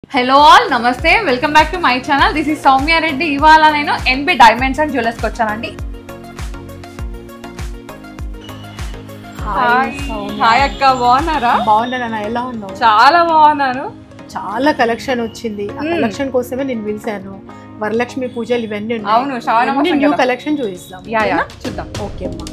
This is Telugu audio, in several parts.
హలో ఆల్ నమస్తే welcome back to my channel this is Soumya Reddy ఇవాళ నేను ఎన్బి డైమండ్స్ అండ్ జ్యువెలర్స్కి వచ్చానండి హాయ్ హాయ్ అక్క బాగున్నారా బాగున్నాను ఎలా ఉన్నావు చాలా బాగున్నాను చాలా కలెక్షన్ వచ్చింది ఆ మ్మ్. కలెక్షన్ కోసమే నేను పిలిచాను వరలక్ష్మి పూజలు ఇవన్నీ ఉన్నాయి. అవును, శ్రావణ ఇవన్నీ మాసం న్యూ కదా. కలెక్షన్ చూపిస్తాం యా యా ఓకేనా? చూద్దాం ఓకే అమ్మా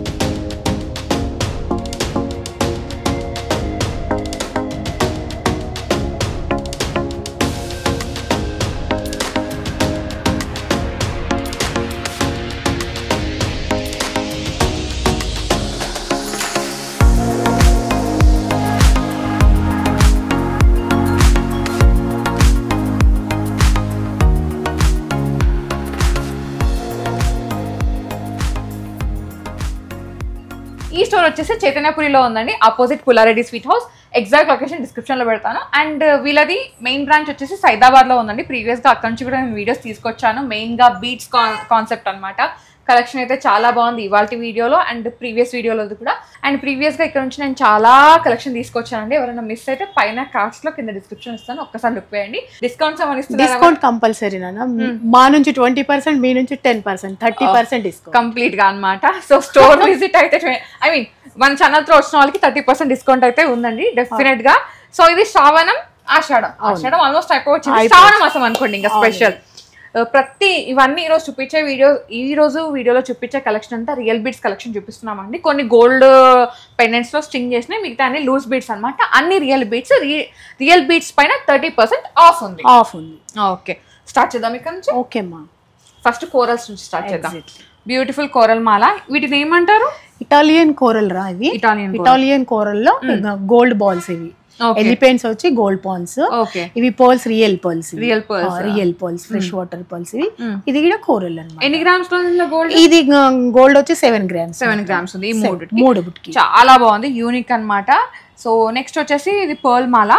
ఈ స్టోర్ వచ్చేసి చైతన్యపురిలో ఉందండి opposite Pullareddy sweet house exact location description లో పెడతాను అండ్ వీళ్ళది మెయిన్ బ్రాంచ్ వచ్చేసి సైదాబాద్ లో ఉందండి ప్రీవియస్ గా అక్కడ నుంచి కూడా నేను వీడియోస్ తీసుకొచ్చాను మెయిన్ గా బీట్స్ కాన్సెప్ట్ అన్నమాట కలెక్షన్ అయితే చాలా బాగుంది ఇవాళ వీడియోలో అండ్ ప్రీవియస్ వీడియోలో కూడా అండ్ ప్రీవియస్ గా ఇక్కడ నుంచి నేను చాలా కలెక్షన్ తీసుకొచ్చానండి ఎవరైనా మిస్ అయితే పైన కార్డ్స్ లో కింద డిస్క్రిప్షన్ ఇస్తాను ఒక్కసారి లుక్ వేయండి డిస్కౌంట్స్ ఏమైనా ఇస్తున్నారు డిస్కౌంట్ కంపల్సరీ నాన్న మా నుంచి ట్వంటీ పర్సెంట్ మీ నుంచి ten percent thirty percent discount complete గా అన్నమాట సో స్టోర్ విజిట్ అయితే ఐ మీన్ మన ఛానల్ తో వచ్చిన వాళ్ళకి థర్టీ పర్సెంట్ డిస్కౌంట్ అయితే ఉందండి డెఫినెట్ గా సో ఇది శ్రావణం ఆషాఢం ఆషాఢం ఆల్మోస్ట్ అయిపోవచ్చింది అయిపోయింది. శ్రావణ మాసం అనుకోండి ఇంకా స్పెషల్ ప్రతి ఇవన్నీ ఈ రోజు చూపించే వీడియో ఈ రోజు వీడియోలో చూపించే కలెక్షన్ అంతా రియల్ బీడ్స్ కలెక్షన్ చూపిస్తున్నామండి కొన్ని గోల్డ్ పెండెంట్స్ లో స్టింగ్ చేసినాయి మిగతా అన్ని లూజ్ బీడ్స్ అన్నమాట అన్ని రియల్ బీడ్స్ రియల్ బీడ్స్ పైన థర్టీ పర్సెంట్ ఆఫ్ ఉంది ఆఫ్ ఉంది ఓకే స్టార్ట్ చేద్దాం ఇక్కడ నుంచి ఓకే అమ్మా ఫస్ట్ కోరల్స్ నుంచి స్టార్ట్ చేద్దాం Exactly. బ్యూటిఫుల్ కోరల్ మాల వీటిని ఏమంటారు ఇటాలియన్ కోరల్ రా ఇవి ఇటాలియన్ ఇటాలియన్ కోరల్ లో గోల్డ్ బాల్స్ ఇవి ఓకే ఎలిపెంట్స్ వచ్చి గోల్డ్ పాన్స్ ఓకే ఇవి pearls real pearls Real pearls. Real pearls fresh water pearls ఇవి Mm. ఇది కూడా కోరల్ అన్నమాట ఎన్ని గ్రామ్స్ లో ఉంది గోల్డ్ ఇది గోల్డ్ వచ్చి సెవెన్ గ్రామ్స్ సెవెన్ గ్రామ్స్ ఉంది ఈ మూడు మూడు బుట్కి చాలా బాగుంది యూనిక్ అన్నమాట సో నెక్స్ట్ వచ్చేసి ఇది పర్ల్ మాల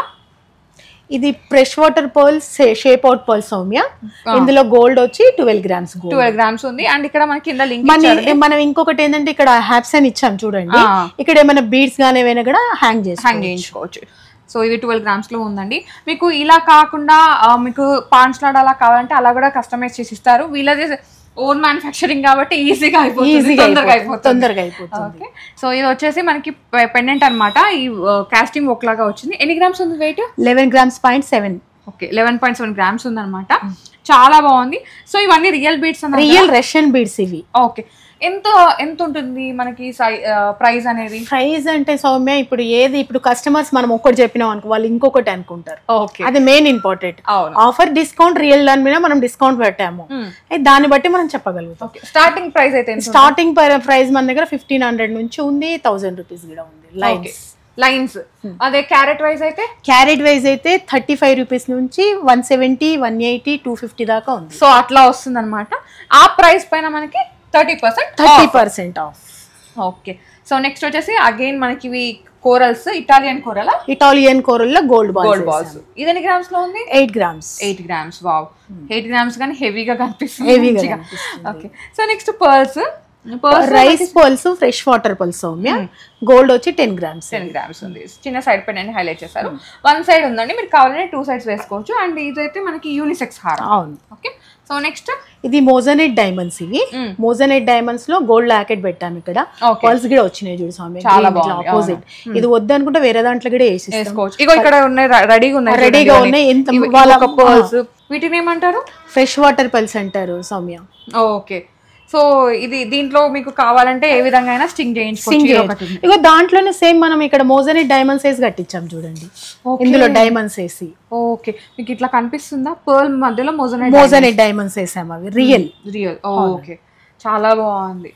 ఇది fresh water pearls shape out pearls Soumya ఇందులో గోల్డ్ వచ్చి twelve grams gold twelve grams ఉంది అండ్ ఇక్కడ మనకి కింద లింక్ మన మనం ఇంకొకటి ఏంటంటే ఇక్కడ హ్యాప్స్ అని ఇచ్చాం చూడండి ఆ. ఇక్కడ ఏమైనా బీడ్స్ గానీ ఏమైనా కూడా హ్యాంగ్ హ్యాంగ్ చేస్తాం చేయించుకోవచ్చు సో ఇది ట్వెల్వ్ గ్రామ్స్ లో ఉందండి మీకు ఇలా కాకుండా ఆ, మీకు పాన్స్ లాడ్ అలా కావాలంటే అలా కూడా కస్టమైజ్ చేసి ఇస్తారు వీళ్ళది ఓన్ మ్యానుఫ్యాక్చరింగ్ కాబట్టి ఈజీగా అయిపోతుంది ఈజీగా తొందరగా అయిపోతుంది తొందరగా అయిపోతుంది ఓకే సో ఇది వచ్చేసి మనకి పెండెంట్ అన్నమాట ఈ కాస్టింగ్ వర్క్ లాగా వచ్చింది ఎన్ని గ్రామ్స్ ఉంది weight eleven grams point seven okay eleven point seven grams ఉందన్నమాట చాలా బాగుంది సో ఇవన్నీ రియల్ బీట్స్ అన్నమాట రియల్ రష్యన్ బీడ్స్ ఇవి ఓకే ఎంత ఎంత ఉంటుంది మనకి ప్రైస్ అనేది ప్రైస్ అంటే సౌమ్య ఇప్పుడు ఏది ఇప్పుడు కస్టమర్స్ మనం ఒక్కటి చెప్పినాం అనుకో వాళ్ళు ఇంకొకటి అనుకుంటారు ఓకే అది మెయిన్ ఇంపార్టెంట్ అవును ఆఫర్ డిస్కౌంట్ రియల్ దాని మీద మనం డిస్కౌంట్ పెట్టాము Hmm. అయితే దాన్ని బట్టి మనం చెప్పగలుగుతాం ఓకే స్టార్టింగ్ ప్రైస్ అయితే ఎంత స్టార్టింగ్ ప్రైస్ మన దగ్గర ఫిఫ్టీన్ హండ్రెడ్ నుంచి ఉంది థౌసండ్ రూపీస్ కూడా ఉంది లైన్స్ లైన్స్ అదే క్యారెట్ వైజ్ అయితే క్యారెట్ వైజ్ అయితే థర్టీ ఫైవ్ రూపీస్ నుంచి one seventy one eighty two fifty దాకా ఉంది సో అట్లా వస్తుంది అనమాట ఆ ప్రైస్ పైన మనకి thirty percent thirty percent off okay so next వచ్చేసి అగైన్ మనకి ఇవి కోరల్స్ ఇటాలియన్ కోరల్ ఇటాలియన్ కోరల్లో గోల్డ్ గోల్డ్ బాల్స్ బాల్స్ ఇది ఎన్ని గ్రామ్స్ లో ఉంది eight grams eight grams wow eight grams కానీ హెవీగా కనిపిస్తుంది Heavy గా మంచిగా. కనిపిస్తుంది. Okay so next pearls pearls rice pearls fresh water pearls Soumya gold వచ్చి టెన్ గ్రామ్స్ టెన్ గ్రామ్స్ ఉంది చిన్న సైడ్ పెన్ హైలైట్ చేశారు వన్ సైడ్ ఉందండి మీరు కావాలంటే టూ సైడ్స్ వేసుకోవచ్చు అండ్ ఇదైతే మనకి యూనిసెక్స్ హారం అవును ఓకే సో నెక్స్ట్ ఇది మోజనెట్ డైమండ్స్ ఇవి Mm. మోజనెట్ డైమండ్స్ లో గోల్డ్ లాకెట్ పెట్టాము ఇక్కడ Okay. పల్స్ కూడా వచ్చినాయి చూడు స్వామి చాలా బాగుంది, ఆపోజిట్ ఇది వద్దనుకుంటే వేరే దాంట్లో కూడా వేసి వేసుకోవచ్చు ఇగో ఇక్కడ ఉన్నాయి రెడీగా ఉన్నాయి రెడీగా చూడండి ఉన్నాయి ఎంత ఇవి- వాళ్ళ ఇవి ఒక పర్ల్స్ వీటిని ఏమంటారు ఫ్రెష్ వాటర్ పల్స్ అంటారు సౌమ్య ఓకే సో ఇది దీంట్లో మీకు కావాలంటే ఏ విధంగా అయినా స్టింగ్ చేయించుకోవచ్చు సింగ్ ఇది ఒకటి ఉంది. ఇగో దాంట్లోనే సేమ్ మనం ఇక్కడ మోజనెట్ డైమండ్స్ వేసి కట్టించాం చూడండి Okay. ఇందులో డైమండ్స్ వేసి ఓకే మీకు ఇట్లా కనిపిస్తుందా పర్ల్ మధ్యలో మొజనైట్ మోజనెట్ డైమండ్స్ వేసాం అవి రియల్ రియల్ ఓకే చాలా బాగుంది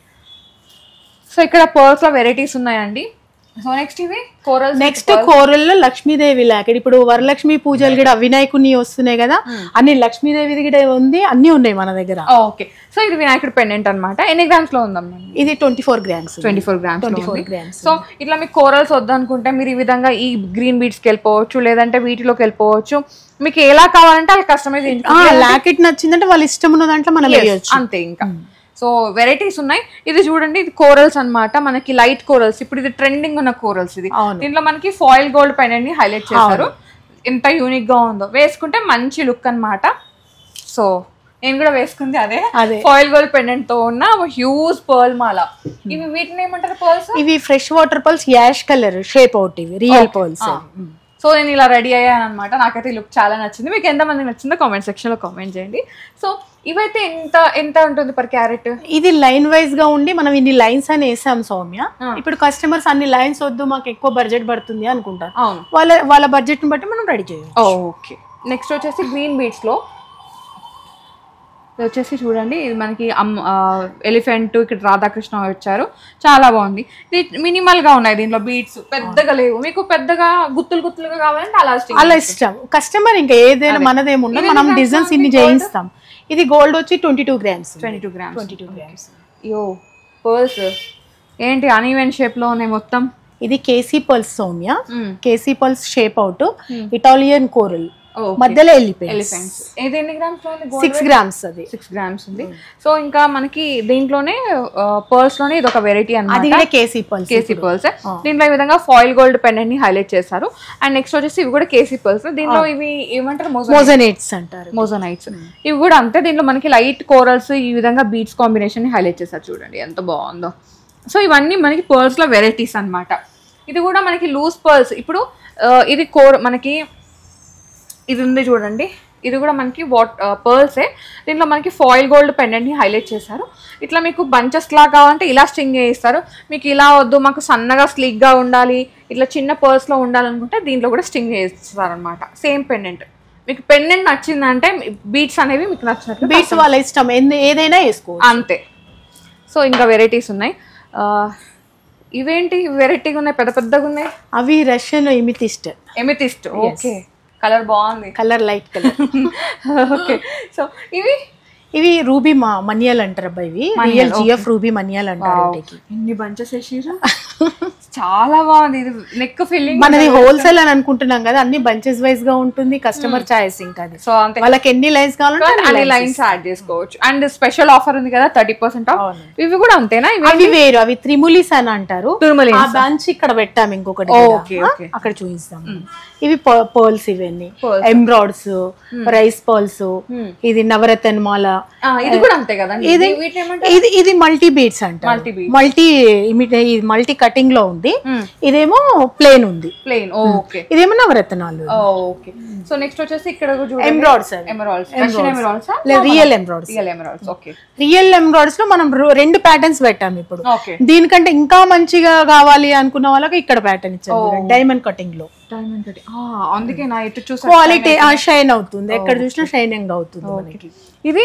సో ఇక్కడ పర్ల్స్ లో వెరైటీస్ ఉన్నాయండి సో నెక్స్ట్ ఇవి కోరల్స్ నెక్స్ట్ కోరల్లో లక్ష్మీదేవి లాకెట్ ఇప్పుడు వరలక్ష్మి పూజలు కూడా వినాయకుని వస్తున్నాయి కదా అన్ని లక్ష్మీదేవి కూడా ఉంది అన్ని ఉన్నాయి మన దగ్గర ఓకే సో ఇది వినాయకుడు పెండెంట్ అన్నమాట ఎన్ని గ్రామ్స్ లో ఉందమ్మా ఇది twenty four grams twenty four grams twenty four grams so ఇట్లా మీకు కోరల్స్ వద్దనుకుంటే మీరు ఈ విధంగా ఈ గ్రీన్ బీట్స్కి వెళ్ళిపోవచ్చు లేదంటే వీటిలోకి వెళ్ళిపోవచ్చు మీకు ఎలా కావాలంటే అలా కస్టమైజ్ లాకెట్ నచ్చిందంటే వాళ్ళ ఇష్టం ఉన్న దాంట్లో మనం వేయొచ్చు అంతే ఇంకా సో వెరైటీస్ ఉన్నాయి ఇది చూడండి ఇది కోరల్స్ అన్నమాట మనకి లైట్ కోరల్స్ ఇప్పుడు ఇది ట్రెండింగ్ ఉన్న కోరల్స్ ఇది అవును. దీంట్లో మనకి ఫాయిల్ గోల్డ్ పెండెంట్ ని హైలైట్ చేశారు ఎంత యూనిక్ గా ఉందో వేసుకుంటే మంచి లుక్ అన్నమాట సో నేను కూడా వేసుకుంది అదే అదే. ఫాయిల్ గోల్డ్ పెండెంట్ తో ఉన్న హ్యూజ్ పర్ల్ మాల ఇవి వీటిని ఏమంటారు పర్ల్స్ ఇవి fresh water pearls ash colour shape out ఇవి రియల్ పర్ల్స్ సో నేను ఇలా రెడీ అయ్యాను అనమాట నాకైతే ఈ లుక్ చాలా నచ్చింది మీకు ఎంతమంది నచ్చిందో కామెంట్ సెక్షన్ లో కామెంట్ చేయండి సో ఇవైతే ఎంత ఎంత ఉంటుంది పర్ క్యారెట్ ఇది లైన్ వైజ్ గా ఉండి మనం ఇన్ని లైన్స్ అని వేసాం సౌమ్య ఇప్పుడు కస్టమర్స్ అన్ని లైన్స్ వద్దు మాకు ఎక్కువ బడ్జెట్ పడుతుంది అనుకుంటారు అవును వాళ్ళ వాళ్ళ బడ్జెట్ ని బట్టి మనం రెడీ చేయాలి ఓకే నెక్స్ట్ వచ్చేసి గ్రీన్ బీట్స్ లో ఇది వచ్చేసి చూడండి ఇది మనకి ఎలిఫెంట్ ఇక్కడ రాధాకృష్ణ వచ్చారు చాలా బాగుంది ఇది మినిమల్ గా ఉన్నాయి దీంట్లో బీట్స్ పెద్దగా లేవు మీకు పెద్దగా గుత్తులు గుత్తులుగా కావాలంటే అలా స్టిక్ అలా ఇష్టం కస్టమర్ ఇంకా ఏదైనా మనదేముండదు మనం డిజైన్స్ ఇన్ని చేయిస్తాం ఇది గోల్డ్ వచ్చి twenty two grams twenty two grams twenty two grams యో పర్ల్స్ ఏంటి అన్ఈవెన్ షేప్ లో ఉన్నాయి మొత్తం ఇది keshi pearls Soumya Mm. Keshi pearls shape out Italian coral Okay. మధ్యలో ఎలిఫెంట్ ఎలిఫెంట్స్ ఇది ఎన్ని గ్రామ్స్ లో ఉంది సిక్స్ గ్రామ్స్ అది సిక్స్ గ్రామ్స్ ఉంది సో ఇంకా మనకి దీంట్లోనే పర్ల్స్ లోనే ఇది ఒక వెరైటీ అది అన్నమాట కూడా కేసీ పల్స్ కేసీ పర్ల్స్ దీంట్లో ఈ విధంగా ఫాయిల్ గోల్డ్ పెండెంట్ ని హైలైట్ చేశారు అండ్ నెక్స్ట్ వచ్చేసి ఇవి కూడా కేసీ పర్ల్స్ దీంట్లో ఇవి ఏమంటారు మోజనేట్స్ అంటారు మోజోనైట్స్ ఇవి కూడా అంతే దీంట్లో మనకి లైట్ కోరల్స్ ఈ విధంగా బీట్స్ కాంబినేషన్ ని హైలైట్ చేశారు చూడండి ఎంత బాగుందో సో ఇవన్నీ మనకి పర్ల్స్ లో వెరైటీస్ అన్నమాట ఇది కూడా మనకి లూజ్ పర్ల్స్ ఇప్పుడు ఆ, ఇది కోర్ మనకి ఇది ఉంది చూడండి ఇది కూడా మనకి వాట్ పర్ల్సే దీంట్లో మనకి ఫాయిల్ గోల్డ్ పెండెంట్ని హైలైట్ చేశారు ఇట్లా మీకు బంచెస్ లా కావాలంటే ఇలా స్టింగ్ చేయిస్తారు మీకు ఇలా వద్దు మాకు సన్నగా స్లీక్గా ఉండాలి ఇట్లా చిన్న పర్స్లో ఉండాలనుకుంటే దీంట్లో కూడా స్టింగ్ చేస్తారనమాట సేమ్ పెండెంట్ మీకు పెండెంట్ నచ్చిందంటే బీట్స్ అనేవి మీకు నచ్చినట్లు బీట్స్ వాళ్ళ ఇష్టం ఎందు- ఏదైనా వేసుకోవచ్చు అంతే సో ఇంకా వెరైటీస్ ఉన్నాయి ఆ, ఇవేంటి వెరైటీగా ఉన్నాయి పెద్ద పెద్దగా ఉన్నాయి అవి Russian amethyst amethyst okay colour బాగుంది colour light colour okay so ఇవి ఇవి రూబీ మా మనియాల్ అంటారు అబ్బా ఇవి రియల్ జిఎఫ్ రూబీ మనియాల్ అంటారు వీటికి. ఎన్ని బంచెస్ వేసిరు చాలా బాగుంది ఇది నెక్ ఫీలింగ్ మనది హోల్సేల్ అని అనుకుంటున్నాం కదా అన్ని బంచెస్ వైజ్ గా ఉంటుంది కస్టమర్ చాయిస్ ఇంకా అది సో అంతే వాళ్ళకి ఎన్ని లైన్స్ కావాలంటే అన్ని అన్ని lines లైన్స్ యాడ్ చేసుకోవచ్చు అండ్ స్పెషల్ ఆఫర్ ఉంది కదా థర్టీ పర్సెంట్ ఆఫ్ అవును. ఇవి కూడా అంతేనా ఇవి అవి వేరు అవి త్రిములిస్ అని అంటారు Trimulis. ఆ బ్రాంచ్ ఇక్కడ పెట్టాం ఇంకొకటి ఓకే, కూడా. ఓకే. అక్కడ చూపిస్తాం ఇవి పర్ల్స్ ఇవన్నీ Pearls. Emeralds rice pearls Hmm. ఇది నవరత్న మాల ఆ, ఇది కూడా అంతే కదా ఇది వీటిని ఏమంటారు ఇది ఇది మల్టీ బీట్స్ అంట Multi beads. Multi multi cutting లో ఉంది Hmm. ఇదేమో ప్లేన్ ఉంది ప్లెయిన్ ఓకే ఇదేమో నవరత్నాలు ఓకే సో నెక్స్ట్ వచ్చేసి ఇక్కడ కూడా చూడండి ఎంబ్రాయిడ్స్ అవి emeralds Russian emeralds real emeralds real emeralds okay real emeralds లో మనం రో- రెండు ప్యాటర్న్స్ పెట్టాం ఇప్పుడు ఓకే దీనికంటే ఇంకా మంచిగా కావాలి అనుకున్న వాళ్ళకి ఇక్కడ ప్యాటర్న్ ఇచ్చారు డైమండ్ కటింగ్ లో డైమండ్ కటి అందుకే నా ఎటు చూసా క్వాలిటీ షైన్ అవుతుంది ఎక్కడ చూసినా షైనింగ్ అవుతుంది మనకి ఇది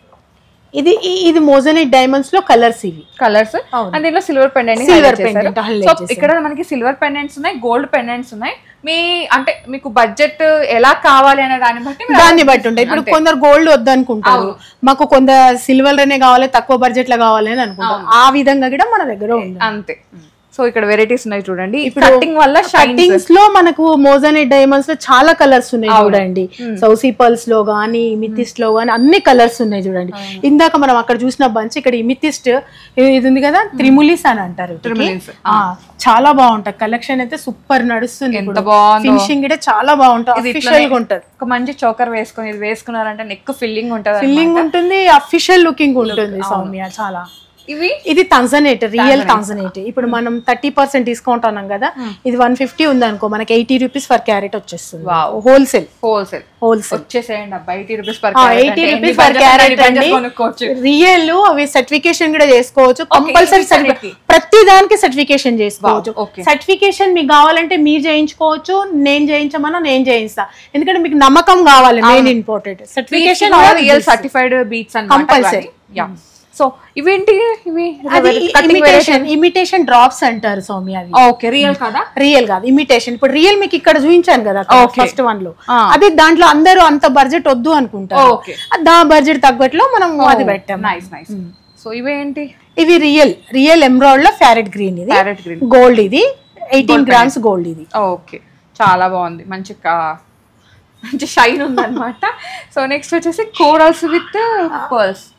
ఇది ఈ- ఇది మోజనైట్ డైమండ్స్ లో కలర్స్ ఇవి కలర్స్ అండ్ దీంట్లో silver pendant Silver pendant highlight so ఇక్కడ మనకి సిల్వర్ పెండెంట్స్ ఉన్నాయి గోల్డ్ పెండెంట్స్ ఉన్నాయి మీ అంటే మీకు బడ్జెట్ ఎలా కావాలి అనే దాన్ని బట్టి మీరు దాన్ని బట్టి ఉంటాయి ఇప్పుడు కొందరు గోల్డ్ వద్దనుకుంటారు మాకు కొంత సిల్వర్ అనే కావాలి తక్కువ బడ్జెట్ లో కావాలి అని అనుకుంటారు ఆ విధంగా కూడా మన దగ్గర ఉంది అంతే సో ఇక్కడ వెరైటీస్ ఉన్నాయి చూడండి కటింగ్ వల్ల షైన్ కటింగ్స్ లో మనకు మోజనైట్ డైమండ్స్ లో చాలా కలర్స్ ఉన్నాయి చూడండి సౌసీ పల్స్ లో గానీ ఇమితిస్ట్ లో గానీ అన్ని కలర్స్ ఉన్నాయి చూడండి ఇందాక మనం అక్కడ చూసిన బంచ్ ఇక్కడ ఇమితిస్ట్ ఇది ఉంది కదా త్రిములిస్ అని అంటారు వీటికి. Trimulis, ఆ, చాలా బాగుంటది కలెక్షన్ అయితే సూపర్ నడుస్తుంది ఎంత బాగుందో. ఫినిషింగ్ కూడా చాలా బాగుంటది అఫిషియల్ గా ఉంటది ఒక మంచి చోకర్ వేసుకొని ఇది వేసుకున్నారంటే నెక్ ఫిల్లింగ్ ఉంటది ఫిల్లింగ్ ఉంటుంది అఫిషియల్ లుకింగ్ ఉంటుంది సౌమ్య చాలా ఇవి ఇది తంజనేట్ రియల్ తంజనేట్ ఇప్పుడు మనం థర్టీ పర్సెంట్ డిస్కౌంట్ అన్నాం కదా ఇది వన్ ఫిఫ్టీ ఉంది అనుకో మనకి ఎయిటీ రూపీస్ పర్ క్యారెట్ వచ్చేస్తుంది Wow. హోల్సేల్ హోల్సేల్ హోల్సేల్ వచ్చేసేయండి అబ్బా eighty rupees per eighty rupees per carat అండి కొనుక్కోవచ్చు రియల్ అవి సర్టిఫికేషన్ కూడా చేసుకోవచ్చు కంపల్సరీ వీటన్నిటికీ. ప్రతి దానికి సర్టిఫికేషన్ చేసుకోవచ్చు Wow, okay. సర్టిఫికేషన్ మీకు కావాలంటే మీరు చేయించుకోవచ్చు నేను చేయించమన్నా నేను చేయిస్తా ఎందుకంటే మీకు నమ్మకం కావాలి main important certification real certified beads Compulsory. Yeah so ఇవేంటి ఇవి అది ఇమిటేషన్ ఇమిటేషన్ డ్రాప్స్ అంటారు సౌమ్య అవి ఓకే రియల్ కదా రియల్ కాదు ఇమిటేషన్ ఇప్పుడు రియల్ మీకు ఇక్కడ చూపించాను కదా Okay. ఫస్ట్ వన్ లో Ah. అది దాంట్లో అందరూ అంత బడ్జెట్ వద్దు అనుకుంటారు Okay. దా బడ్జెట్ తగ్గట్లో మనం అది పెట్టాం నైస్ నైస్ సో ఇవేంటి ఇవి రియల్ రియల్ ఎమ్రాయిడ్ లో ఫ్యారెట్ గ్రీన్ ఇది ప్యారెట్ గ్రీన్ గోల్డ్ ఇది ఎయిటీన్ గ్రామ్స్ గోల్డ్ ఇది ఓకే చాలా బాగుంది మంచి కా- మంచి షైన్ ఉందన్నమాట సో నెక్స్ట్ వచ్చేసి కోరల్స్ విత్ పర్ల్స్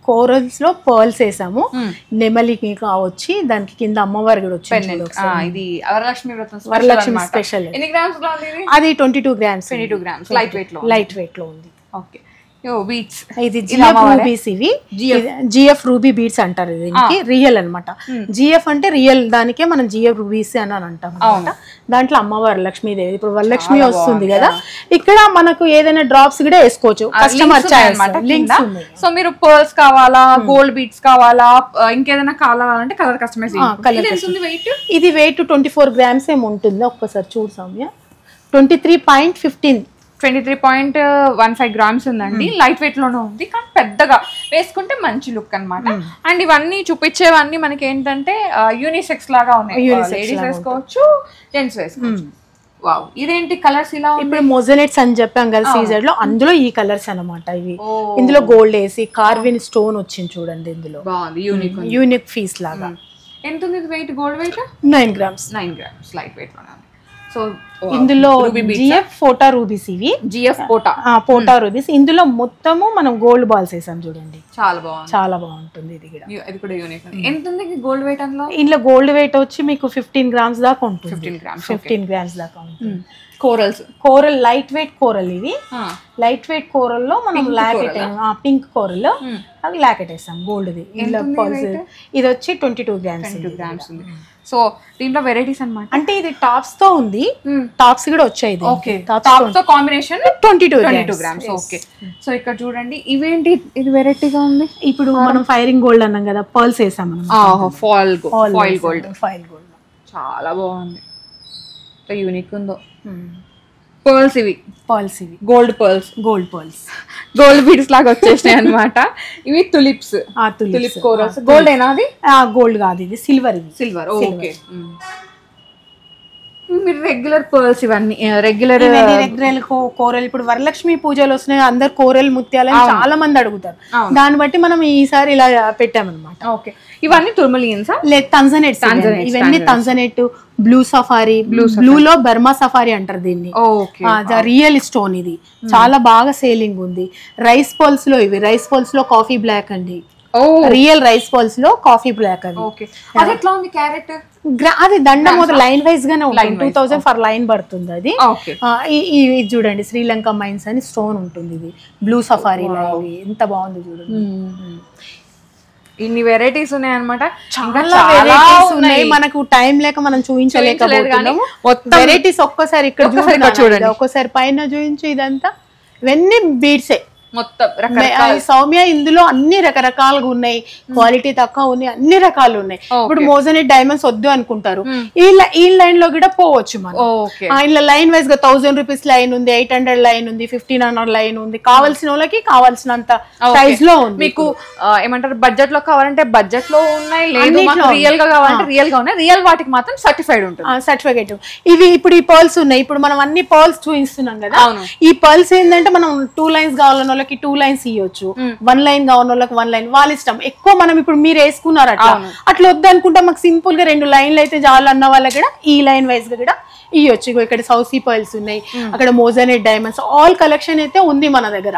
కోరల్స్ లో పర్ల్స్ వేసాము నెమలి వచ్చి దానికి కింద అమ్మవారి కూడా వచ్చింది చూడు ఆ, ఇది వరలక్ష్మి వ్రతం special వరలక్ష్మి అన్నమాట. special. ఎన్ని గ్రామ్స్ లో ఉంది ఇది అది twenty two grams twenty two grams light weight లో లైట్ వెయిట్ లో ఉంది ఓకే యో బీట్స్ ఇది జిఎఫ్ రూబీస్ ఇవి జిఎఫ్ రూబీ బీట్స్ అంటారు దీనికి రియల్ అన్నమాట జిఎఫ్ అంటే రియల్ దానికే మనం జిఎఫ్ రూబీస్ అని అని అంటాం అనమాట దాంట్లో అమ్మవారు లక్ష్మీదేవి ఇప్పుడు వరలక్ష్మి వస్తుంది కదా ఇక్కడ మనకు ఏదైనా డ్రాప్స్ కూడా వేసుకోవచ్చు కస్టమర్ అనమాట లింక్స్ ఉన్నాయి సో మీరు పర్ల్స్ కావాలా గోల్డ్ బీట్స్ కావాలా ఆ, ఇంకేదైనా కావాలంటే కలర్ కస్టమైజ్ colour ఎంత వెయిట్ ఇది వెయిట్ ట్వంటీ ఫోర్ గ్రామ్స్ ఏమి ఉంటుంది ఒక్కసారి చూడు Soumya twenty three point fifteen twenty three point one five grams ఉందండి లైట్ వెయిట్ లోనే ఉంది కానీ పెద్దగా వేసుకుంటే మంచి లుక్ అన్నమాట అండ్ ఇవన్నీ చూపించేవన్నీ మనకి ఏంటంటే యూనిసెక్స్ లాగా ఉన్నాయి లేడీస్ వేసుకోవచ్చు జెంట్స్ వేసుకోవచ్చు వావ్ ఇదేంటి కలర్స్ ఇలా ఉంది ఇప్పుడు మొజనెట్స్ అని చెప్పాం కదా సీజర్ లో అందులో ఈ కలర్స్ అన్నమాట ఇవి ఇందులో గోల్డ్ వేసి కార్విన్ స్టోన్ వచ్చింది చూడండి ఇందులో బాగుంది యూనిక్ యూనిక్ ఫీస్ లాగా ఎంత ఉంది weight gold weight nine grams nine grams light weight లోనే ఉంది సో ఇందులో జిఎఫ్ ఫోటా రూబీస్ ఇవి జిఎఫ్ కోటా ఆ, పోటా రూబీస్ ఇందులో మొత్తము మనం గోల్డ్ బాల్స్ వేసాం చూడండి చాలా బాగుంది చాలా బాగుంటుంది ఇది కూడా యు- ఇది కూడా యూనిక్ ఎంత ఉంది గోల్డ్ వెయిట్ అందులో ఇందులో గోల్డ్ వెయిట్ వచ్చి మీకు ఫిఫ్టీన్ గ్రామ్స్ దాకా ఉంటుంది ఫిఫ్టీన్ గ్రామ్స్ ఫిఫ్టీన్ గ్రామ్స్ దాకా ఉంటుంది corals coral light weight coral ఇవి లైట్ వెయిట్ కోరల్ లో మనం లాకెట్ పింక్ కోరల్ అది లాకెట్ వేసాం గోల్డ్ ది ఇందులో పల్స్ ఇది వచ్చి twenty two grams two grams ఉంది సో దీంట్లో వెరైటీస్ అన్నమాట అంటే ఇది టాప్స్ తో ఉంది టాప్స్ కూడా వచ్చాయి ఓకే టాప్స్ టాప్ తో combination twenty two twenty two grams okay so ఇక్కడ చూడండి ఇవేంటి ఇది వెరైటీగా ఉంది ఇప్పుడు మనం ఫైరింగ్ గోల్డ్ అన్నాం కదా పర్ల్స్ వేసాం మనం foil foil gold foil gold చాలా బాగుంది యూనిక్ ఉందో పర్ల్స్ ఇవి పర్ల్స్ ఇవి gold pearls gold pearls gold beads లాగా వచ్చేసినాయి అన్నమాట ఇవి తులిప్స్ ఆ తులిప్ తులిప్స్ కోరల్స్ గోల్డ్ అయినా అది గోల్డ్ కాదు ఇది సిల్వర్ ఇది సిల్వర్ ఓకే మీరు రెగ్యులర్ పర్ల్స్ ఇవన్నీ రెగ్యులర్ ఇవన్నీ రెగ్యులర్ కోరల్ ఇప్పుడు వరలక్ష్మి పూజలు వస్తున్నాయి అందరు కోరల్ ముత్యాలని చాలా మంది అడుగుతారు దాన్ని బట్టి మనం ఈసారి ఇలా పెట్టామన్నమాట ఓకే ఇవన్నీ తుర్మలియన్సా లేదు తంజనెట్స్ ఇవన్నీ తంజనెట్ బ్లూ సఫారీ బ్లూ లో బర్మా సఫారీ అంటారు దీన్ని ఓకే రియల్ స్టోన్ ఇది చాలా బాగా సేలింగ్ ఉంది రైస్ పల్స్ లో ఇవి రైస్ పల్స్ లో కాఫీ బ్లాక్ అండి ఓ రియల్ రైస్ పల్స్ లో కాఫీ బ్లాక్ అది ఓకే అది ఎట్లా ఉంది క్యారెట్ గ్రా- అది దండ మొదలు లైన్ వైజ్ గానే ఉంటుంది టూ థౌసండ్ ఫర్ లైన్ పడుతుంది అది ఓకే ఆ, ఈ- ఈ- ఇది చూడండి శ్రీలంక మైన్స్ అని స్టోన్ ఉంటుంది ఇది బ్లూ సఫారీ ఇవి ఎంత బాగుంది చూడండి ఇన్ని వెరైటీస్ ఉన్నాయి అనమాట చాలా వెరైటీస్ ఉన్నాయి మనకు టైం లేక మనం చూపించలేకపోతున్నాము మొత్తం వెరైటీస్ ఒక్కసారి ఇక్కడ ఒక్కసారి ఇక్కడ చూడండి చూడండి. ఒక్కసారి పైన చూపించు ఇదంతా ఇవన్నీ బీడ్సే మొత్తం రకరకాల మే- ఆ సౌమ్య ఇందులో అన్ని రకరకాలుగా ఉన్నాయి క్వాలిటీ తక్కువ ఉన్నాయి అన్ని రకాలు ఉన్నాయి ఇప్పుడు మోజనెట్ డైమండ్స్ వద్దు అనుకుంటారు ఈ లై- ఈ లైన్ లో కూడా పోవచ్చు మనం ఓకే ఆ, ఇలా లైన్ వైజ్ గా థౌసండ్ రూపీస్ లైన్ ఉంది ఎయిట్ హండ్రెడ్ లైన్ ఉంది ఫిఫ్టీన్ హండ్రెడ్ లైన్ ఉంది కావాల్సిన వాళ్ళకి కావాల్సినంత సైజ్ లో ఉంది మీకు ఆ, ఏమంటారు బడ్జెట్ లో కావాలంటే బడ్జెట్ లో ఉన్నాయి లేదు అన్నిట్లో మాకు రియల్ గా కావాలంటే రియల్ గా ఉన్నాయి రియల్ వాటికి మాత్రం సర్టిఫైడ్ ఉంటుంది సర్టిఫికేట్ ఇవి ఇప్పుడు ఈ పర్ల్స్ ఉన్నాయి ఇప్పుడు మనం అన్ని పర్ల్స్ చూపిస్తున్నాం కదా అవును. ఈ పర్ల్స్ ఏంటంటే మనం టూ లైన్స్ కావాలన్న వాళ్ళకి టూ లైన్స్ ఇవ్వచ్చు వన్ లైన్ కావాలన్న వాళ్ళకి వన్ లైన్ వాళ్ళ ఇష్టం ఎక్కువ మనం ఇప్పుడు మీరు వేసుకున్నారు అట్లా అట్లా వద్దనుకుంటే మాకు సింపుల్ గా రెండు లైన్లు అయితే చాలు అన్న వాళ్ళకి కూడా ఈ లైన్ వైజ్ గా కూడా ఇవ్వచ్చు ఇగో ఇక్కడ సౌసీ పర్ల్స్ ఉన్నాయి అక్కడ మోజనెట్ డైమండ్స్ ఆల్ కలెక్షన్ అయితే ఉంది మన దగ్గర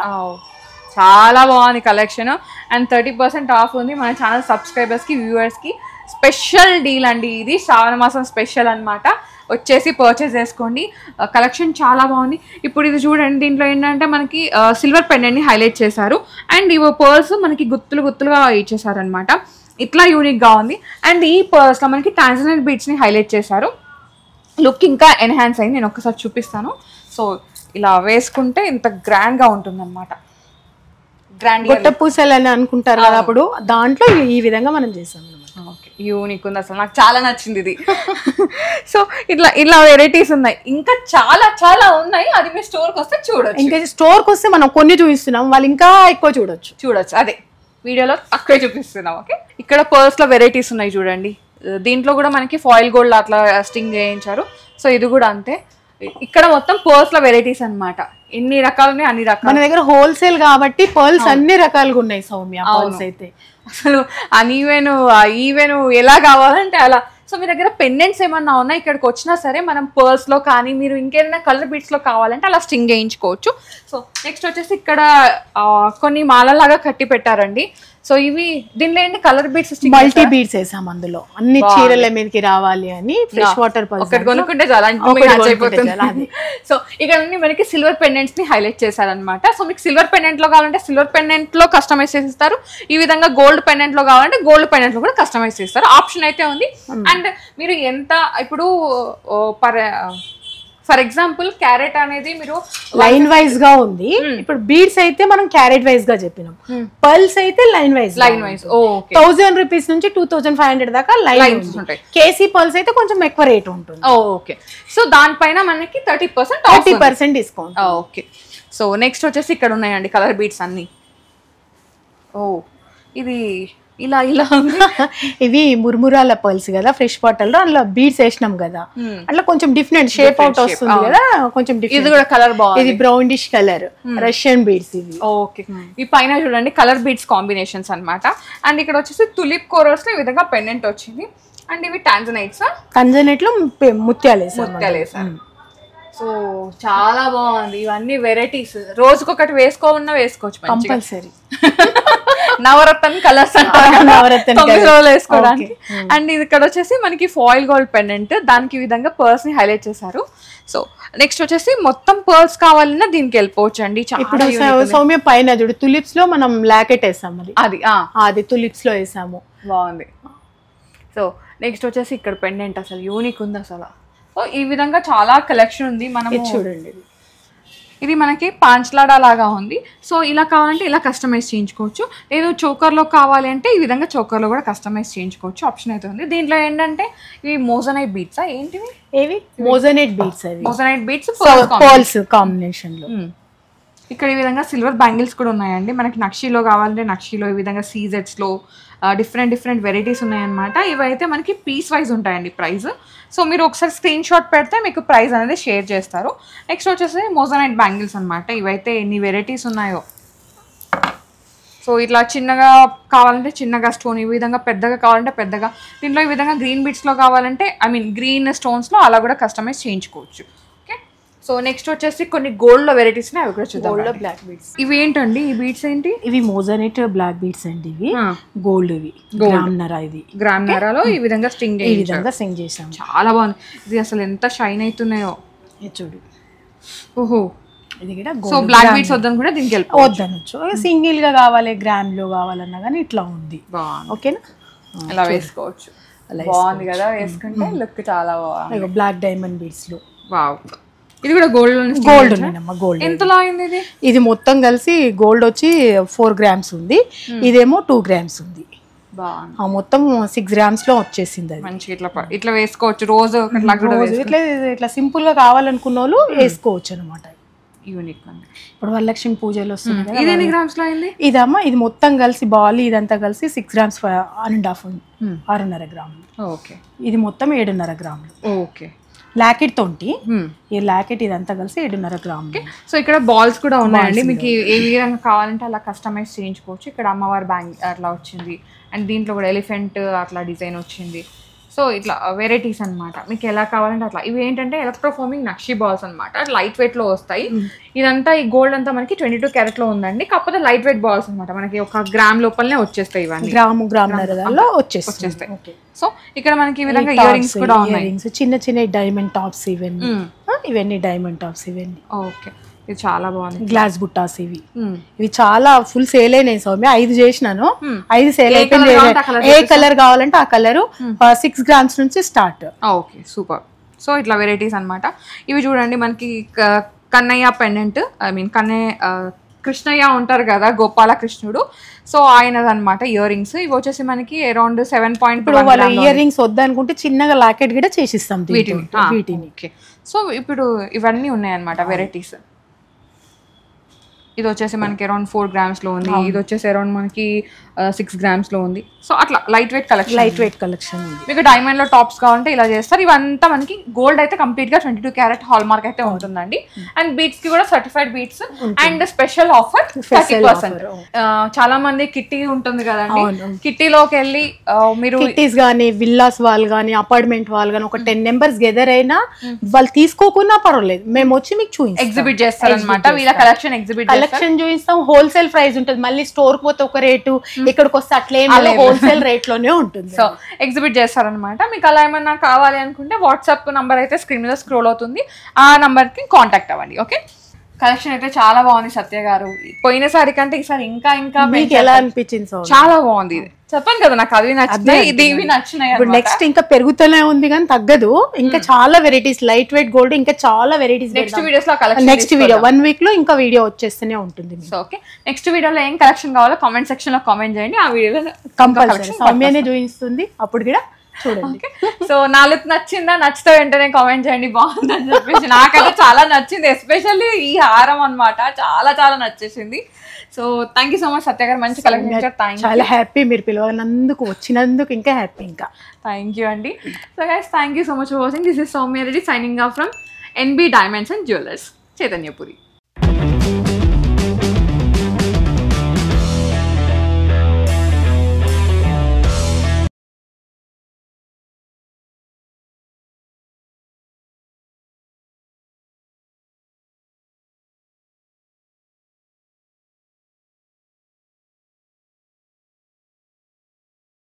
చాలా బాగుంది collection and thirty percent off ఉంది మన ఛానల్ సబ్స్క్రైబర్స్ కి వ్యూవర్స్ కి స్పెషల్ డీల్ అండి ఇది శ్రావణ మాసం స్పెషల్ అన్నమాట వచ్చేసి పర్చేస్ చేసుకోండి కలెక్షన్ చాలా బాగుంది ఇప్పుడు ఇది చూడండి దీంట్లో ఏంటంటే మనకి సిల్వర్ పెండెంట్ ని హైలైట్ చేశారు అండ్ ఇవి పర్ల్స్ మనకి గుత్తులు గుత్తులుగా ఇచ్చేసారు అనమాట ఇట్లా యూనిక్ గా ఉంది అండ్ ఈ పర్ల్స్ లో మనకి టాన్జనల్ బీట్స్ ని హైలైట్ చేశారు లుక్ ఇంకా ఎన్హాన్స్ అయింది నేను ఒకసారి చూపిస్తాను సో ఇలా వేసుకుంటే ఇంత గ్రాండ్ గా ఉంటుంది అనమాట గ్రాండ్ గొట్ట పూసలు అని అనుకుంటారు కదా అప్పుడు దాంట్లో ఈ- ఈ విధంగా మనం చేసాం అన్నమాట. ఓకే యూనిక్ ఉంది అసలు నాకు చాలా నచ్చింది ఇది సో ఇట్లా ఇలా వెరైటీస్ ఉన్నాయి ఇంకా చాలా చాలా ఉన్నాయి అది మీ స్టోర్కి వస్తే చూడొచ్చు ఇంకా స్టోర్కి వస్తే మనం కొన్ని చూపిస్తున్నాం వాళ్ళు ఇంకా ఎక్కువ చూడొచ్చు చూడొచ్చు అదే వీడియోలో తక్కువే చూపిస్తున్నాం ఓకే ఇక్కడ పర్స్ లో వెరైటీస్ ఉన్నాయి చూడండి దీంట్లో కూడా మనకి ఫాయిల్ గోల్డ్ అట్లా స్టింగ్ చేయించారు సో ఇది కూడా అంతే ఇక్కడ మొత్తం పర్స్ లో వెరైటీస్ అన్నమాట ఎన్ని రకాలు ఉన్నాయి అన్ని రకాలు మన దగ్గర హోల్సేల్ కాబట్టి పర్ల్స్ అన్ని రకాలుగా ఉన్నాయి సౌమ్య పర్ల్స్ అయితే అసలు అన్ఈవెన్ ఈవెన్ ఎలా కావాలంటే అలా సో మీ దగ్గర పెండెంట్స్ ఏమన్నా ఉన్నా ఇక్కడికి వచ్చినా సరే మనం పర్స్ లో కానీ మీరు ఇంకేదైనా కలర్ బీట్స్ లో కావాలంటే అలా స్టింగ్ చేయించుకోవచ్చు సో నెక్స్ట్ వచ్చేసి ఇక్కడ ఆ, కొన్ని మాలలాగా కట్టి పెట్టారండి సో ఇవి దీనిలో ఏంటి కలర్ బీట్స్ మల్టీ బీడ్స్ వేసాం అందులో అన్ని చీరల మీదకి రావాలి అని ఫ్రెష్ వాటర్ ఒకటి కొనుక్కుంటే చాలా అంటే ఒకటి మీకు match కొనుక్కుంటే అయిపోతుంది చాలా, అది. సో ఇక్కడ అన్ని మనకి సిల్వర్ పెండెంట్స్ ని హైలైట్ చేశారనమాట సో మీకు సిల్వర్ పెండెంట్ లో కావాలంటే సిల్వర్ పెండెంట్ లో కస్టమైజ్ చేసిస్తారు ఈ విధంగా గోల్డ్ పెండెంట్ లో కావాలంటే గోల్డ్ పెండెంట్ లో కూడా కస్టమైజ్ చేస్తారు ఆప్షన్ అయితే ఉంది అండ్ మీరు ఎంత ఇప్పుడు పర్ ఫర్ ఎగ్జాంపుల్ క్యారెట్ అనేది మీరు లైన్ వైజ్ గా ఉంది ఇప్పుడు బీడ్స్ అయితే మనం క్యారెట్ వైజ్ గా చెప్పినాం పర్ల్స్ అయితే line wise line wise okay thousand rupees నుంచి టూ థౌసండ్ ఫైవ్ హండ్రెడ్ దాకా లైన్ Lines ఉంటాయి. కేసీ పర్ల్స్ అయితే కొంచెం ఎక్కువ రేట్ ఉంటుంది ఓకే సో దానిపైన మనకి thirty percent thirty percent discount okay so next వచ్చేసి ఇక్కడ ఉన్నాయండి కలర్ బీట్స్ అన్ని ఓ ఇది ఇలా ఇలా ఉంది ఇవి మురుమురాల పర్ల్స్ కదా ఫ్రెష్ బాటిల్ లో అందులో బీడ్స్ వేసినాం కదా అట్లా కొంచెం డిఫరెంట్ షేప్ అవుట్ వస్తుంది కదా కొంచెం ఇది డిఫరెంట్ కూడా కలర్ బాగుంది ఇది బ్రౌనిష్ కలర్ రష్యన్ బీడ్స్ ఇవి ఓకే ఈ పైన చూడండి కలర్ బీట్స్ కాంబినేషన్స్ అన్నమాట అండ్ ఇక్కడ వచ్చేసి తులిప్ కోరల్స్ లో ఈ విధంగా పెండెంట్ వచ్చింది అండ్ ఇవి టాంజనైట్స్ కంజనెట్ లో పె- ముత్యాలు వేసాం ముత్యాలు వేసారు సో చాలా బాగుంది ఇవన్నీ వెరైటీస్ రోజుకొకటి వేసుకోమన్నా వేసుకోవచ్చు మంచిగా కంపల్సరీ నవరత్న కలర్స్ నవరత్న తొమ్మిది colours. రోజులు వేసుకోవడానికి అండ్ ఇది ఇక్కడ వచ్చేసి మనకి ఫాయిల్ గోల్డ్ పెండెంట్ దానికి ఈ విధంగా పర్ల్స్ ని హైలైట్ చేశారు సో నెక్స్ట్ వచ్చేసి మొత్తం పర్ల్స్ కావాలన్నా దీనికి వెళ్ళిపోవచ్చు అండి ఇప్పుడు చాలా సౌ- సౌమ్య పైన చూడు తులిప్స్ లో మనం లాకెట్ వేసాం అది అది ఆ అది తులిప్స్ లో వేసాము బాగుంది సో నెక్స్ట్ వచ్చేసి ఇక్కడ పెండెంట్ అసలు యూనిక్ ఉంది అసలు సో ఈ విధంగా చాలా కలెక్షన్ ఉంది మనం ఇది చూడండి ఇది. ఇది మనకి పాంచ్లాడా లాగా ఉంది సో ఇలా కావాలంటే ఇలా కస్టమైజ్ చేయించుకోవచ్చు లేదు చోకర్లో కావాలి అంటే ఈ విధంగా చోకర్లో కూడా కస్టమైజ్ చేయించుకోవచ్చు ఆప్షన్ అయితే ఉంది దీంట్లో ఏంటంటే ఇవి మోజనైట్ బీట్సా ఏంటివి ఏవి మోజనెట్ బీడ్స్ అవి మోజనైట్ బీట్స్ పర్ల్స్ కాంబినేషన్ లో ఇక్కడ ఈ విధంగా సిల్వర్ బ్యాంగిల్స్ కూడా ఉన్నాయండి మనకి నక్షీలో కావాలంటే నక్షీలో ఈ విధంగా సీజెట్స్లో డిఫరెంట్ డిఫరెంట్ వెరైటీస్ ఉన్నాయన్నమాట ఇవైతే మనకి పీస్ వైజ్ ఉంటాయండి ప్రైస్ సో మీరు ఒకసారి స్క్రీన్ షాట్ పెడితే మీకు ప్రైస్ అనేది షేర్ చేస్తారు నెక్స్ట్ వచ్చేసి మోజనైట్ బ్యాంగిల్స్ అన్నమాట ఇవైతే ఎన్ని వెరైటీస్ ఉన్నాయో సో ఇట్లా చిన్నగా కావాలంటే చిన్నగా స్టోన్ ఈ విధంగా పెద్దగా కావాలంటే పెద్దగా దీంట్లో ఈ విధంగా గ్రీన్ బీట్స్లో కావాలంటే ఐ మీన్ గ్రీన్ స్టోన్స్లో అలా కూడా కస్టమైజ్ చేయించుకోవచ్చు ఓకే సో నెక్స్ట్ వచ్చేసి కొన్ని గోల్డ్లో వెరైటీస్ని అవి కూడా చూద్దాం గోల్డ్ లో బ్లాక్ బీడ్స్ ఇవి ఏంటండి ఈ బీట్స్ ఏంటి ఇవి మోజనెట్ బ్లాక్ బీడ్స్ అండి ఇవి ఆ. గోల్డ్ ఇవి గ్రామ్ నర ఇది గ్రామ్ నరాలో ఈ విధంగా స్టింగ్ ఈ విధంగా సెండ్ చేసాము చాలా బాగుంది ఇది అసలు ఎంత షైన్ అవుతున్నాయో ఇది చూడు ఓహో ఇది కూడా సో బ్లాక్ బీట్స్ వద్దని కూడా దీనికి వెళ్ళిపో వద్దనొచ్చు సింగిల్ గా కావాలి గ్రామ్ లో కావాలన్నా కానీ ఇట్లా ఉంది బాగుంది ఓకేనా ఇలా వేసుకోవచ్చు బాగుంది కదా వేసుకుంటే లుక్ చాలా బాగుంది బ్లాక్ డైమండ్ బీడ్స్ లో వావ్ ఇది కూడా గోల్డ్ గోల్డ్ ఉన్నాయమ్మా గోల్డ్ ఎంతలా అయింది ఇది ఇది మొత్తం కలిసి గోల్డ్ వచ్చి ఫోర్ గ్రామ్స్ ఉంది ఇదేమో టూ గ్రామ్స్ ఉంది బాగుంది ఆ మొత్తం సిక్స్ గ్రామ్స్ లో వచ్చేసింది అది మంచిగా ఇట్లా ప- ఇట్లా వేసుకోవచ్చు రోజు ఒకట్లా కూడా రోజు ఇట్లా ఇట్లా సింపుల్ గా కావాలనుకున్న వాళ్ళు వేసుకోవచ్చు అనమాట యూనిక్ ఉంది ఇప్పుడు వరలక్ష్మి పూజలు వస్తుంది కదా ఇది ఎన్ని గ్రామ్స్ లో అయింది ఇదమ్మా ఇది మొత్తం కలిసి బాల్ ఇదంతా కలిసి సిక్స్ గ్రామ్స్ అండ్ హాఫ్ ఆరున్నర గ్రాములు ఓకే ఇది మొత్తం ఏడున్నర గ్రాములు ఓకే లాకెట్ తోటి ఈ లాకెట్ ఇదంతా కలిసి ఏడున్నర గ్రాములు సో ఇక్కడ బాల్స్ కూడా ఉన్నాయండి మీకు ఏ- ఏ విధంగా కావాలంటే అలా కస్టమైజ్ చేయించుకోవచ్చు ఇక్కడ అమ్మవారి బ్యాంగ్ అట్లా వచ్చింది అండ్ దీంట్లో కూడా ఎలిఫెంట్ అట్లా డిజైన్ వచ్చింది సో ఇట్లా వెరైటీస్ అన్నమాట మీకు ఎలా కావాలంటే అట్లా ఇవి ఏంటంటే ఎలక్ట్రోఫోమింగ్ నక్షి బాల్స్ అనమాట లైట్ వెయిట్ లో వస్తాయి ఇదంతా ఈ గోల్డ్ అంతా మనకి ట్వంటీ టూ క్యారెట్ లో ఉందండి కాకపోతే లైట్ వెయిట్ బాల్స్ అన్నమాట మనకి ఒక గ్రామ్ లోపలనే వచ్చేస్తాయి ఇవన్నీ గ్రాము గ్రామున్నరలో వచ్చేస్తుంది వచ్చేస్తాయి. ఓకే సో ఇక్కడ మనకి ఈ విధంగా ఇయర్ రింగ్స్ కూడా ఉన్నాయి రింగ్స్ చిన్న చిన్న డైమండ్ టాప్స్ ఇవన్నీ ఆ, ఇవన్నీ డైమండ్ టాప్స్ ఇవన్నీ ఓకే ఇది చాలా బాగుంది గ్లాస్ బుట్టాస్ ఇవి Hmm. ఇవి చాలా ఫుల్ సేల్ అయినాయి సౌమ్య ఐదు చేసినాను ఐదు సేల్ ఏ colour కావాలంటే ఆ colour అయిపోయింది ఏ కలర్ కావాలంటే ఆ కలర్ సిక్స్ గ్రామ్స్ నుంచి స్టార్ట్ ఓకే సూపర్ సో ఇట్లా వెరైటీస్ అన్నమాట ఇవి చూడండి మనకి క- Kannayya pendant I mean Kannayya ఆ, కృష్ణయ్య ఉంటారు కదా గోపాల కృష్ణుడు సో ఆయనది అనమాట ఇయర్ రింగ్స్ ఇవి వచ్చేసి మనకి అరౌండ్ సెవెన్ పాయింట్ ఇప్పుడు వాళ్ళ ఇయర్ రింగ్స్ వద్దనుకుంటే చిన్నగా లాకెట్ కూడా చేసిస్తాం దీంతో. వీటిని ఆ, వీటిని ఓకే సో ఇప్పుడు ఇవన్నీ ఉన్నాయన్నమాట వెరైటీస్ ఇది వచ్చేసి మనకి అరౌండ్ ఫోర్ గ్రామ్స్ లో ఉంది ఇది వచ్చేసి అరౌండ్ మనకి సిక్స్ గ్రామ్స్ లో ఉంది సో అట్లా light weight collection light weight collection ఉంది మీకు డైమండ్ లో టాప్స్ కావాలంటే ఇలా చేస్తారు ఇవంతా మనకి గోల్డ్ అయితే కంప్లీట్ గా twenty two carat hallmark అయితే ఉంటుందండి అండ్ బీట్స్ కి కూడా certified beads and special offer thirty percent చాలా మంది కిట్టి ఉంటుంది కదండి అవును. కిట్టీలోకి వెళ్ళి ఆ, మీరు కిట్టీస్ గానీ విల్లాస్ వాళ్ళు గానీ అపార్ట్మెంట్ వాళ్ళు గానీ ఒక టెన్ మెంబర్స్ గెదర్ అయినా వాళ్ళు తీసుకోకున్నా పర్వాలేదు మేము వచ్చి మీకు చూపిస్తాం ఎగ్జిబిట్ చేస్తారనమాట వీళ్ళ కలెక్షన్ ఎగ్జిబిట్ కలెక్షన్ చూపిస్తాం హోల్సేల్ ప్రైస్ ఉంటుంది మళ్ళీ స్టోర్ పోతే ఒక రేటు ఇక్కడికి వస్తే అట్లే హోల్సేల్ రేట్ లోనే ఉంటుంది సో ఎగ్జిబిట్ చేస్తారనమాట మీకు అలా ఏమన్నా కావాలి అనుకుంటే వాట్సాప్ నంబర్ అయితే స్క్రీన్ మీద స్క్రోల్ అవుతుంది ఆ నంబర్కి కాంటాక్ట్ అవ్వండి ఓకే కలెక్షన్ అయితే చాలా బాగుంది సత్య గారు పోయినసారి కంటే ఈసారి ఇంకా ఇంకా మీకు ఎలా అనిపించింది సో చాలా బాగుంది ఇది చెప్పాను కదా నాకు అవి నచ్చినాయి ఇది ఇవి నచ్చినాయి ఇప్పుడు అన్నమాట. నెక్స్ట్ ఇంకా పెరుగుతూనే ఉంది కానీ తగ్గదు ఇంకా చాలా వెరైటీస్ లైట్ వెయిట్ గోల్డ్ ఇంకా చాలా వెరైటీస్ నెక్స్ట్ వీడియోస్ లో collection next video one week లో ఇంకా వీడియో వచ్చేస్తూనే ఉంటుంది సో ఓకే నెక్స్ట్ వీడియోలో ఏం కలెక్షన్ కావాలో కామెంట్ సెక్షన్ లో కామెంట్ చేయండి ఆ వీడియోలో కంపల్సరీ సౌమ్యనే చూపిస్తుంది అప్పుడు కూడా చూడండి ఓకే సో నాలుగు నచ్చిందా నచ్చితే వెంటనే కామెంట్ చేయండి బాగుందని చెప్పేసి నాకైతే చాలా నచ్చింది ఎస్పెషల్లీ ఈ హారం అన్నమాట చాలా చాలా నచ్చేసింది so thank you so much Satya garu మంచి కలెక్షన్ ఇచ్చారు థ్యాంక్ చాలా హ్యాపీ మీరు పిలవనందుకు వచ్చినందుకు ఇంకా హ్యాపీ ఇంకా థ్యాంక్ యూ అండి so guys thank you so much for watching this is Soumya Reddy signing off from NB diamonds and jewellers Chaitanyapuri